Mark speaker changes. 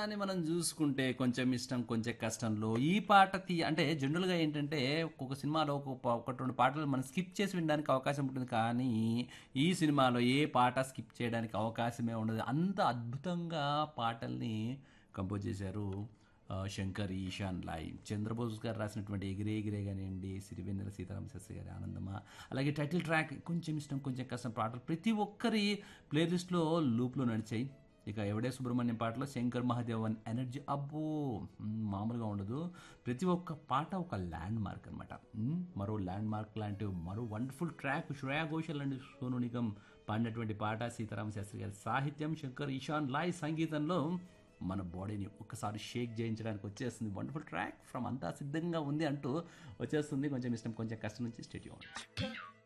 Speaker 1: పాటని మనం చూసుకుంటే కొంచెం ఇష్టం కొంచెం కష్టంలో ఈ పాట తీ అంటే జనరల్గా ఏంటంటే ఒక్కొక్క సినిమాలో ఒక ప- ఒకటి రెండు పాటలు మనం స్కిప్ చేసి వినడానికి అవకాశం ఉంటుంది కానీ ఈ సినిమాలో ఏ పాట స్కిప్ చేయడానికి అవకాశమే ఉండదు అంత అద్భుతంగా పాటల్ని కంపోజ్ చేశారు ఆ, శంకర్ ఈశాన్ లాయ్ చంద్రబోస్ గారు రాసినటువంటి ఎగిరే ఎగిరే కానివ్వండి సిరివెన్నెల సీతారామ శాస్త్రి గారి ఆనందమా అలాగే టైటిల్ ట్రాక్ కొంచెం ఇష్టం కొంచెం కష్టం పాటలు ప్రతి ఒక్కరి ప్లేలిస్ట్లో లూప్లో నడిచాయి ఇక ఎవడే సుబ్రహ్మణ్యం పాటలో శంకర్ మహాదేవన్ ఎనర్జీ అబ్బో మ్, మామూలుగా ఉండదు ప్రతి ఒక్క పాట ఒక ల్యాండ్ మార్క్ అనమాట మరో ల్యాండ్ మార్క్ లాంటి మరో wonderful track Shreya Ghoshal and Sonu Nigam పాడినటువంటి పాట సీతారామ శాస్త్రి గారి సాహిత్యం శంకర్ ఈశాన్ లాయ్ సంగీతంలో మన బాడీని ఒక్కసారి షేక్ చేయించడానికి వచ్చేస్తుంది వండర్ఫుల్ ట్రాక్ ఫ్రమ్ అంతా సిద్ధంగా ఉంది అంటూ వచ్చేస్తుంది కొంచెం ఇష్టం కొంచెం కష్టం నుంచి స్టేడియం